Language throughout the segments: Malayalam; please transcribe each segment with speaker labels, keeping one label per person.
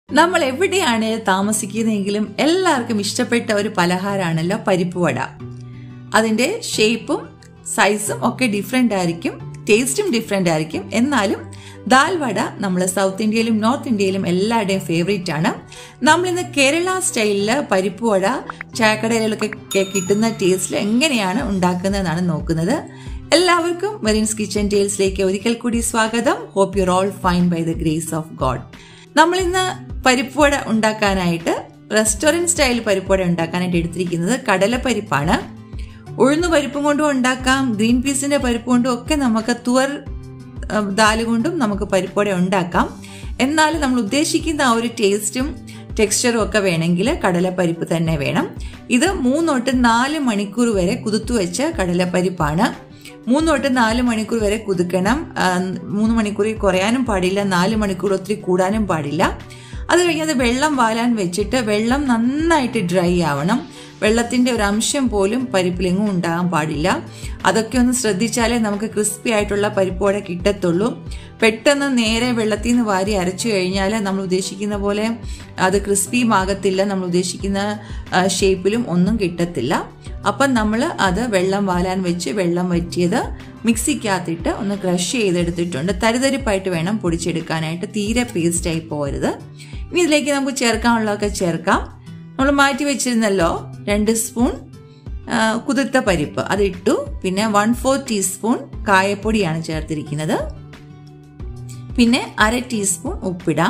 Speaker 1: നമ്മൾ എവിടെയാണ് താമസിക്കുന്നതെങ്കിലും എല്ലാവർക്കും ഇഷ്ടപ്പെട്ട ഒരു പലഹാരമാണല്ലോ പരിപ്പ് വട അതിന്റെ ഷേപ്പും സൈസും ഒക്കെ ഡിഫറെന്റ് ആയിരിക്കും ടേസ്റ്റും ഡിഫറെന്റ് ആയിരിക്കും എന്നാലും ദാൽ വട നമ്മൾ സൗത്ത് ഇന്ത്യയിലും നോർത്ത് ഇന്ത്യയിലും എല്ലാവരുടെയും ഫേവറേറ്റ് ആണ് നമ്മളിന്ന് കേരള സ്റ്റൈലില് പരിപ്പ് വട ചായക്കടയിലൊക്കെ കിട്ടുന്ന ടേസ്റ്റിൽ എങ്ങനെയാണ് ഉണ്ടാക്കുന്നതെന്നാണ് നോക്കുന്നത് എല്ലാവർക്കും മെറിൻസ് കിച്ചൻ ടേൽസിലേക്ക് ഒരിക്കൽ കൂടി സ്വാഗതം hope you're all fine by the grace of God നമ്മൾ ഇന്ന് പരിപ്പുവട ഉണ്ടാക്കാനായിട്ട് റെസ്റ്റോറൻറ്റ് സ്റ്റൈൽ പരിപ്പുവട ഉണ്ടാക്കാനായിട്ട് എടുത്തിരിക്കുന്നത് കടലപ്പരിപ്പാണ് ഉഴുന്നു പരിപ്പും കൊണ്ടും ഉണ്ടാക്കാം ഗ്രീൻ പീസിന്റെ പരിപ്പ് കൊണ്ടും ഒക്കെ നമുക്ക് തുവർ ദാല് കൊണ്ടും നമുക്ക് പരിപ്പുവട ഉണ്ടാക്കാം എന്നാലും നമ്മൾ ഉദ്ദേശിക്കുന്ന ആ ഒരു ടേസ്റ്റും ടെക്സ്ചറും ഒക്കെ വേണമെങ്കിൽ കടലപ്പരിപ്പ് തന്നെ വേണം ഇത് മൂന്ന് തൊട്ട് നാല് മണിക്കൂർ വരെ കുതിർത്തു വെച്ച കടലപ്പരിപ്പാണ് മൂന്ന് തൊട്ട് നാല് മണിക്കൂർ വരെ കുതുക്കണം മൂന്ന് മണിക്കൂറിൽ കുറയാനും പാടില്ല നാല് മണിക്കൂർ ഒത്തിരി കൂടാനും പാടില്ല അത് കഴിഞ്ഞത് വെള്ളം വാലാൻ വെച്ചിട്ട് വെള്ളം നന്നായിട്ട് ഡ്രൈ ആവണം വെള്ളത്തിൻ്റെ ഒരു അംശം പോലും പരിപ്പിലെങ്ങും ഉണ്ടാകാൻ പാടില്ല അതൊക്കെ ഒന്ന് ശ്രദ്ധിച്ചാലേ നമുക്ക് ക്രിസ്പി ആയിട്ടുള്ള പരിപ്പോടെ കിട്ടത്തുള്ളൂ പെട്ടെന്ന് നേരെ വെള്ളത്തിൽ നിന്ന് വാരി അരച്ചു കഴിഞ്ഞാൽ നമ്മൾ ഉദ്ദേശിക്കുന്ന പോലെ അത് ക്രിസ്പിയും ആകത്തില്ല നമ്മൾ ഉദ്ദേശിക്കുന്ന ഷേപ്പിലും ഒന്നും കിട്ടത്തില്ല അപ്പം നമ്മൾ അത് വെള്ളം വാലാൻ വെച്ച് വെള്ളം വറ്റിയത് മിക്സിക്കകത്തിട്ട് ഒന്ന് ക്രഷ് ചെയ്തെടുത്തിട്ടുണ്ട് തരിതരിപ്പായിട്ട് വേണം പൊടിച്ചെടുക്കാനായിട്ട് തീരെ പേസ്റ്റായി പോരുത് ഇനി ഇതിലേക്ക് നമുക്ക് ചേർക്കാനുള്ളതൊക്കെ ചേർക്കാം നമ്മൾ മാറ്റി വെച്ചിരുന്നല്ലോ രണ്ട് സ്പൂൺ കുതിർത്ത പരിപ്പ് അത് ഇട്ടു പിന്നെ വൺ ഫോർ ടീസ്പൂൺ കായപ്പൊടിയാണ് ചേർത്തിരിക്കുന്നത് പിന്നെ അര ടീസ്പൂൺ ഉപ്പിടാം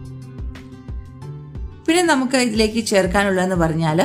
Speaker 1: പിന്നെ നമുക്ക് ഇതിലേക്ക് ചേർക്കാനുള്ളതെന്ന് പറഞ്ഞാൽ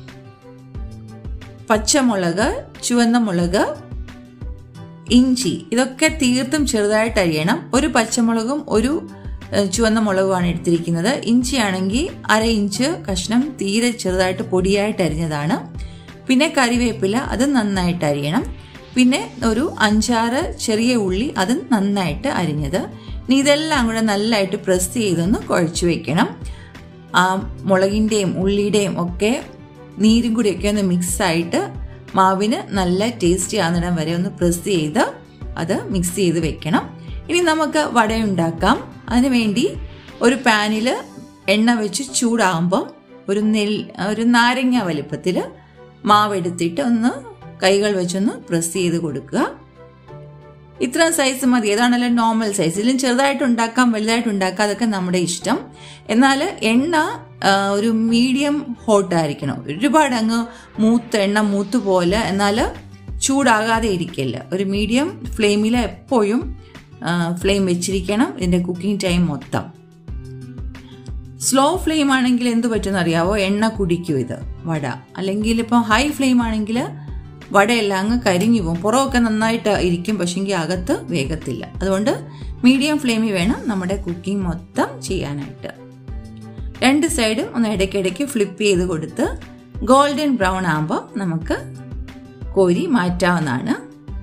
Speaker 1: പച്ചമുളക് ചുവന്ന മുളക് ഇഞ്ചി ഇതൊക്കെ തീർത്തും ചെറുതായിട്ട് അരിയണം ഒരു പച്ചമുളകും ഒരു ചുവന്ന മുളകുമാണ് എടുത്തിരിക്കുന്നത് ഇഞ്ചി ആണെങ്കിൽ അര ഇഞ്ച് കഷ്ണം തീരെ ചെറുതായിട്ട് പൊടിയായിട്ട് അരിഞ്ഞതാണ് പിന്നെ കറിവേപ്പില അത് നന്നായിട്ട് അരിയണം പിന്നെ ഒരു അഞ്ചാറ് ചെറിയ ഉള്ളി അത് നന്നായിട്ട് അരിഞ്ഞത് ഇനി ഇതെല്ലാം കൂടെ നല്ലതായിട്ട് പ്രസ് ചെയ്തൊന്ന് കുഴച്ച് വെക്കണം ആ മുളകിൻ്റെയും ഉള്ളിയുടെയും ഒക്കെ നീരും കൂടിയൊക്കെ ഒന്ന് മിക്സ് ആയിട്ട് മാവിന് നല്ല ടേസ്റ്റി ആകുന്നിടം വരെ ഒന്ന് പ്രസ് ചെയ്ത് അത് മിക്സ് ചെയ്ത് വെക്കണം ഇനി നമുക്ക് വട ഉണ്ടാക്കാം അതിനുവേണ്ടി ഒരു പാനിൽ എണ്ണ വെച്ച് ചൂടാകുമ്പോൾ ഒരു നെൽ ഒരു നാരങ്ങ വലിപ്പത്തിൽ മാവ് എടുത്തിട്ട് ഒന്ന് കൈകൾ വെച്ചൊന്ന് പ്രസ് ചെയ്ത് കൊടുക്കുക ഇത്ര സൈസ് മതി ഏതാണല്ലോ നോർമൽ സൈസ് ഇതിലും ചെറുതായിട്ട് ഉണ്ടാക്കാം വലുതായിട്ട് ഉണ്ടാക്കാം അതൊക്കെ നമ്മുടെ ഇഷ്ടം എന്നാൽ എണ്ണ ഒരു മീഡിയം ഹോട്ട് ആയിരിക്കണം ഒരുപാട് അങ്ങ് മൂത്ത് എണ്ണ മൂത്ത് പോലെ എന്നാൽ ചൂടാകാതെ ഇരിക്കില്ല ഒരു മീഡിയം ഫ്ലെയിമിൽ എപ്പോഴും ഫ്ലെയിം വെച്ചിരിക്കണം ഇതിൻ്റെ കുക്കിംഗ് ടൈം മൊത്തം സ്ലോ ഫ്ലെയിം ആണെങ്കിൽ എന്ത് പറ്റുമെന്ന് അറിയാവോ എണ്ണ കുടിക്കും ഇത് വട അല്ലെങ്കിൽ ഇപ്പോൾ ഹൈ ഫ്ലെയിം ആണെങ്കിൽ വടയെല്ലാം അങ്ങ് കരിഞ്ഞു പോകും പുറമൊക്കെ നന്നായിട്ട് ഇരിക്കും പക്ഷെങ്കിൽ അകത്ത് വേഗത്തില്ല അതുകൊണ്ട് മീഡിയം ഫ്ലെയിമിൽ വേണം നമ്മുടെ കുക്കിംഗ് മൊത്തം ചെയ്യാനായിട്ട് രണ്ട് സൈഡും ഒന്ന് ഇടയ്ക്കിടയ്ക്ക് ഫ്ലിപ്പ് ചെയ്ത് കൊടുത്ത് ഗോൾഡൻ ബ്രൗൺ ആകുമ്പോൾ നമുക്ക് കോരി മാറ്റാവുന്നതാണ്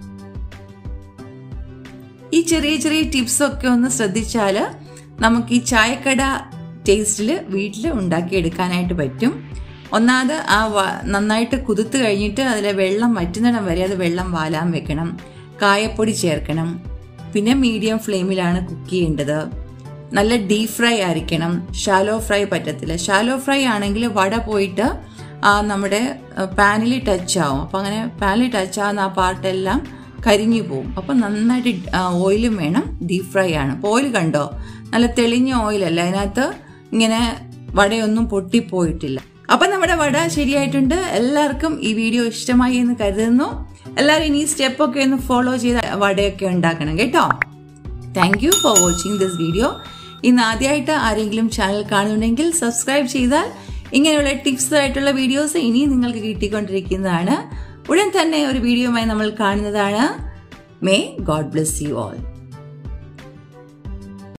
Speaker 1: ഈ ചെറിയ ചെറിയ ടിപ്സ് ഒക്കെ ഒന്ന് ശ്രദ്ധിച്ചാൽ നമുക്ക് ഈ ചായക്കട ടേസ്റ്റിൽ വീട്ടിൽ ഉണ്ടാക്കിയെടുക്കാനായിട്ട് പറ്റും ഒന്നാമത് ആ നന്നായിട്ട് കുതിർത്ത് കഴിഞ്ഞിട്ട് അതിലെ വെള്ളം വറ്റുന്നിടം വരെ അത് വെള്ളം വാലാൻ വെക്കണം കായപ്പൊടി ചേർക്കണം പിന്നെ മീഡിയം ഫ്ലെയിമിലാണ് കുക്ക് ചെയ്യേണ്ടത് നല്ല ഡീപ് ഫ്രൈ ആയിരിക്കണം ഷാലോ ഫ്രൈ പറ്റത്തില്ല ഷാലോ ഫ്രൈ ആണെങ്കിൽ വട പോയിട്ട് ആ നമ്മുടെ പാനിൽ ടച്ച് ആവും അപ്പം അങ്ങനെ പാനിൽ ടച്ച് ആവുന്ന ആ പാർട്ടെല്ലാം കരിഞ്ഞു പോകും അപ്പം നന്നായിട്ട് ഓയിലും വേണം ഡീപ് ഫ്രൈ ആണ് അപ്പോൾ ഓയിൽ കണ്ടോ നല്ല തെളിഞ്ഞ ഓയിലല്ല അതിനകത്ത് ഇങ്ങനെ വടയൊന്നും പൊട്ടിപ്പോയിട്ടില്ല അപ്പം നമ്മുടെ വട ശരിയായിട്ടുണ്ട് എല്ലാവർക്കും ഈ വീഡിയോ ഇഷ്ടമായി എന്ന് കരുതുന്നു എല്ലാവരും ഇനി സ്റ്റെപ്പൊക്കെ ഒന്ന് ഫോളോ ചെയ്ത് വടയൊക്കെ ഉണ്ടാക്കണം കേട്ടോ thank you for watching this video ഇന്ന് ആദ്യമായിട്ട് ആരെങ്കിലും ചാനൽ കാണുന്നുണ്ടെങ്കിൽ സബ്സ്ക്രൈബ് ചെയ്താൽ ഇങ്ങനെയുള്ള ടിപ്സ് ആയിട്ടുള്ള വീഡിയോസ് ഇനിയും നിങ്ങൾക്ക് കിട്ടിക്കൊണ്ടിരിക്കുന്നതാണ് ഉടൻ തന്നെ ഒരു വീഡിയോയുമായി നമ്മൾ കാണുന്നതാണ് may God bless you all